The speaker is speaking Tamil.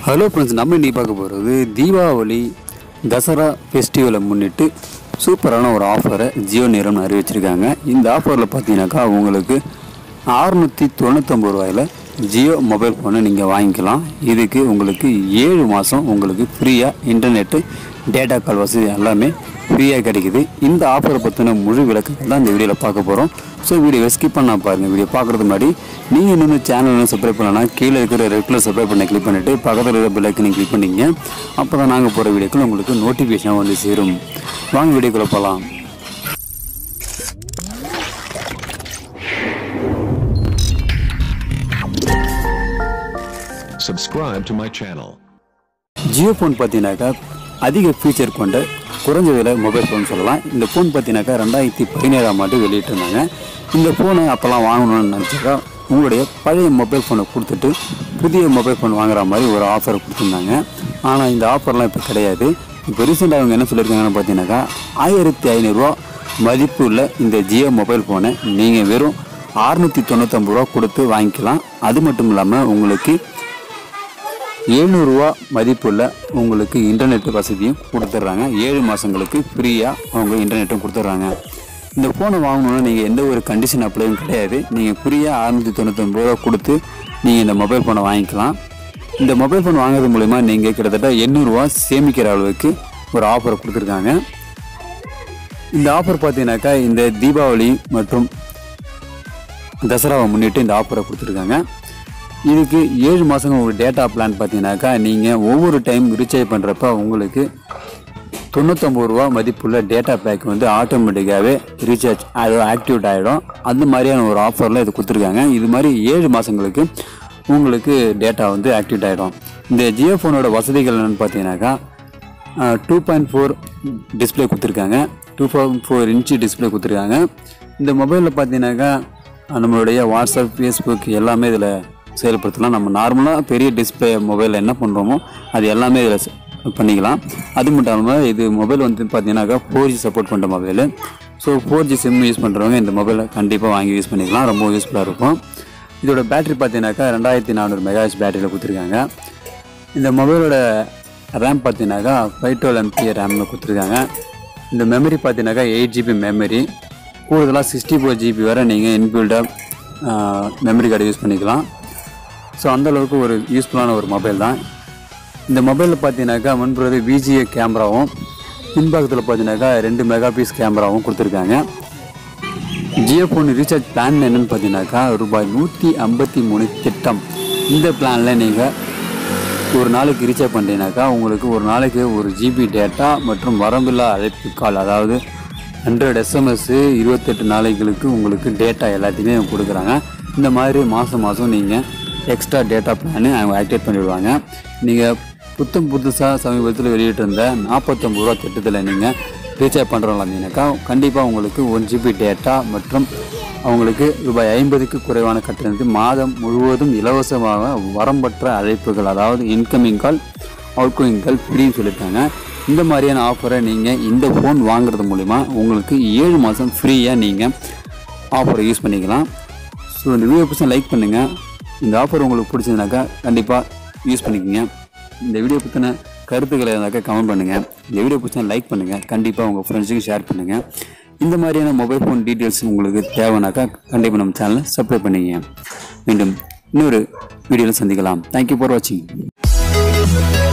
ஹலோ ஃப்ரெண்ட்ஸ் நம்ம இன்னைக்கு பார்க்க போகிறது தீபாவளி தசரா ஃபெஸ்டிவலை முன்னிட்டு சூப்பரான ஒரு ஆஃபரை ஜியோ நிறுவனம் அறிவிச்சிருக்காங்க இந்த ஆஃபரில் பார்த்தீங்கன்னாக்கா உங்களுக்கு அறுநூற்றி தொண்ணூத்தொம்பது ரூபாயில் ஜியோ மொபைல் ஃபோனை நீங்கள் வாங்கிக்கலாம் இதுக்கு உங்களுக்கு ஏழு மாதம் உங்களுக்கு ஃப்ரீயாக இன்டர்நெட்டு டேட்டா கால் வசதி எல்லாமே ஃப்ரீயாக கிடைக்குது இந்த ஆஃபரை பற்றின முழு விளக்கங்கள் தான் இந்த வீடியோவில் பார்க்க போகிறோம் ஸோ வீடியோ ஸ்கிப் பண்ணா பாருங்கள் வீடியோ பார்க்குறது முன்னாடி நீங்கள் இன்னும் சேனல் சப்ஸ்கிரைப் பண்ணலாம் கீழே இருக்கிற ரெட் கலர் சப்ஸ்கிரைப் பண்ண கிளிக் பண்ணிவிட்டு பக்கத்தில் இருக்கிற பெல்லைக்கனை கிளிக் பண்ணிங்க அப்போ தான் நாங்கள் போகிற வீடியோக்கள் உங்களுக்கு நோட்டிஃபிகேஷன் வந்து சேரும் வாங்க வீடியோக்குள்ளே போகலாம் Subscribe to my channel. Jio phone பார்த்தீங்கன்னாக்கா அதிக ஃபீச்சர் கொண்ட குறைஞ்ச விலை மொபைல் ஃபோன் சொல்லலாம் இந்த ஃபோன் பார்த்தீங்கன்னாக்கா ரெண்டாயிரத்தி பதினேழாம் ஆண்டு வெளியிட்டிருந்தாங்க இந்த ஃபோனை அப்போல்லாம் வாங்கணும்னு நினச்சாக்கா உங்களுடைய பழைய மொபைல் ஃபோனை கொடுத்துட்டு புதிய மொபைல் ஃபோன் வாங்குற மாதிரி ஒரு ஆஃபர் கொடுத்துருந்தாங்க ஆனால் இந்த ஆஃபர்லாம் இப்போ கிடையாது இப்போ ரீசெண்டாக அவங்க என்ன சொல்லியிருக்காங்கன்னு பார்த்தீங்கன்னாக்கா ஆயிரத்தி ஐநூறுரூவா மதிப்பு உள்ள இந்த ஜியோ மொபைல் ஃபோனை நீங்கள் வெறும் அறுநூற்றி தொண்ணூத்தொம்பது ரூபா கொடுத்து வாங்கிக்கலாம் அது மட்டும் இல்லாமல் உங்களுக்கு எழுநூறுவா மதிப்புள்ள உங்களுக்கு இன்டர்நெட் வசதியும் கொடுத்துட்றாங்க ஏழு மாதங்களுக்கு ஃப்ரீயாக அவங்க இன்டர்நெட்டும் கொடுத்துட்றாங்க இந்த ஃபோனை வாங்கணுன்னா நீங்கள் எந்த ஒரு கண்டிஷன் அப்ளையும் கிடையாது நீங்கள் ஃப்ரீயாக அறுநூற்றி தொண்ணூத்தொம்பது ரூபா கொடுத்து நீங்கள் இந்த மொபைல் ஃபோனை வாங்கிக்கலாம் இந்த மொபைல் ஃபோன் வாங்குறது மூலிமா நீங்கள் கிட்டத்தட்ட எண்ணூறுரூவா சேமிக்கிற அளவுக்கு ஒரு ஆஃபர் கொடுத்துருக்காங்க இந்த ஆஃபர் பார்த்தீங்கன்னாக்கா இந்த தீபாவளி மற்றும் தசராவை முன்னிட்டு இந்த ஆஃபரை கொடுத்துருக்காங்க இதுக்கு ஏழு மாதம் உங்களுக்கு டேட்டா பிளான் பார்த்தீங்கன்னாக்கா நீங்கள் ஒவ்வொரு டைம் ரீசார்ஜ் பண்ணுறப்ப உங்களுக்கு தொண்ணூத்தொம்பது ரூபா மதிப்புள்ள டேட்டா பேக் வந்து ஆட்டோமேட்டிக்காகவே ரீசார்ஜ் அது ஆக்டிவேட் ஆகிடும் அந்த மாதிரியான ஒரு ஆஃபரில் இது கொடுத்துருக்காங்க இது மாதிரி ஏழு மாதங்களுக்கு உங்களுக்கு டேட்டா வந்து ஆக்டிவேட் ஆகிடும் இந்த ஜியோ ஃபோனோட வசதிகள் என்னென்னு பார்த்தீங்கன்னாக்கா டூ பாயிண்ட் ஃபோர் டிஸ்பிளே கொடுத்துருக்காங்க two point four inch display கொடுத்துருக்காங்க இந்த மொபைலில் பார்த்தீங்கன்னாக்கா நம்மளுடைய வாட்ஸ்அப் ஃபேஸ்புக் எல்லாமே இதில் செயல்படுத்தலாம் நம்ம நார்மலாக பெரிய டிஸ்பிளே மொபைலில் என்ன பண்ணுறோமோ அது எல்லாமே இதில் பண்ணிக்கலாம் அது மட்டும் இல்லாமல் இது மொபைல் வந்து பார்த்தீங்கன்னாக்கா ஃபோர் ஜி சப்போர்ட் பண்ணுற mobile so four G SIM use பண்ணுறவங்க இந்த மொபைலை கண்டிப்பாக வாங்கி யூஸ் பண்ணிக்கலாம் ரொம்ப யூஸ்ஃபுல்லாக இருக்கும் இதோட பேட்டரி பார்த்தீங்கன்னாக்கா ரெண்டாயிரத்தி நானூறு மெகாஹெச் பேட்டரியில் கொடுத்துருக்காங்க இந்த மொபைலோட ரேம் பார்த்தீங்கன்னாக்கா ஃபைவ் டுவெல் எம்பி ரேம்னு கொடுத்துருக்காங்க இந்த மெமரி பார்த்தீங்கன்னாக்கா எயிட் ஜிபி மெமரி கூடுதலாக சிக்ஸ்டி ஃபோர் ஜிபி வரை நீங்கள் இன்பில்டாக மெமரி கார்டு யூஸ் பண்ணிக்கலாம் ஸோ அந்தளவுக்கு ஒரு யூஸ்ஃபுல்லான ஒரு மொபைல் தான் இந்த மொபைலில் பார்த்தீங்கன்னாக்கா முன்புறது விஜிஏ கேமராவும் பின்பக்கத்தில் பார்த்தீங்கன்னாக்கா ரெண்டு மெகா பீஸ் கேமராவும் கொடுத்துருக்காங்க ஜியோ ஃபோன் ரீசார்ஜ் பிளான் என்னன்னு பார்த்தீங்கன்னாக்கா ரூபாய் நூற்றி ஐம்பத்தி மூணு திட்டம் இந்த பிளானில் நீங்கள் ஒரு நாளைக்கு ரீசார்ஜ் பண்ணிட்டீங்கன்னாக்கா உங்களுக்கு ஒரு நாளைக்கு ஒரு ஜிபி டேட்டா மற்றும் வரம்பில்லா அழைப்பு கால் அதாவது ஹண்ட்ரட் எஸ்எம்எஸ்ஸு இருபத்தெட்டு நாளைகளுக்கு உங்களுக்கு டேட்டா எல்லாத்தையுமே அவங்க கொடுக்குறாங்க இந்த மாதிரி மாதம் மாதம் நீங்கள் எக்ஸ்ட்ரா டேட்டா பிளானு அவங்க ஆக்டிவேட் பண்ணிவிடுவாங்க நீங்கள் புத்தம் புதுசாக சமீபத்தில் வெளியிட்டிருந்த நாற்பத்தொம்பது ரூபா திட்டத்தில் நீங்கள் ரீசார்ஜ் பண்ணுறவங்களா இருந்தீங்கன்னாக்கா கண்டிப்பாக உங்களுக்கு ஒன் ஜிபி டேட்டா மற்றும் அவங்களுக்கு ரூபாய் ஐம்பதுக்கு குறைவான கட்டணத்துக்கு மாதம் முழுவதும் இலவசமாக வரம்பற்ற அழைப்புகள் அதாவது இன்கமிங் கால் அவுட்கோயிங் கால் ஃப்ரீன்னு சொல்லியிருக்காங்க இந்த மாதிரியான ஆஃபரை நீங்கள் இந்த ஃபோன் வாங்குறது மூலிமா உங்களுக்கு ஏழு மாதம் ஃப்ரீயாக நீங்கள் ஆஃபரை யூஸ் பண்ணிக்கலாம் ஸோ இந்த வீடியோ பிடிச்சா லைக் பண்ணுங்கள் இந்த ஆஃபர் உங்களுக்கு பிடிச்சதுனாக்கா கண்டிப்பாக யூஸ் பண்ணிக்கோங்க இந்த வீடியோ பற்றின கருத்துக்களை இருந்தாக்கா கமெண்ட் பண்ணுங்கள் இந்த வீடியோ பிடிச்சா லைக் பண்ணுங்கள் கண்டிப்பாக உங்கள் ஃப்ரெண்ட்ஸுக்கு ஷேர் பண்ணுங்கள் இந்த மாதிரியான மொபைல் ஃபோன் டீட்டெயில்ஸ் உங்களுக்கு தேவைனாக்கா கண்டிப்பாக நம்ம சேனலை சப்ஸ்கிரைப் பண்ணிக்கங்க மீண்டும் இன்னொரு வீடியோவில் சந்திக்கலாம் தேங்க்யூ ஃபார் வாட்சிங்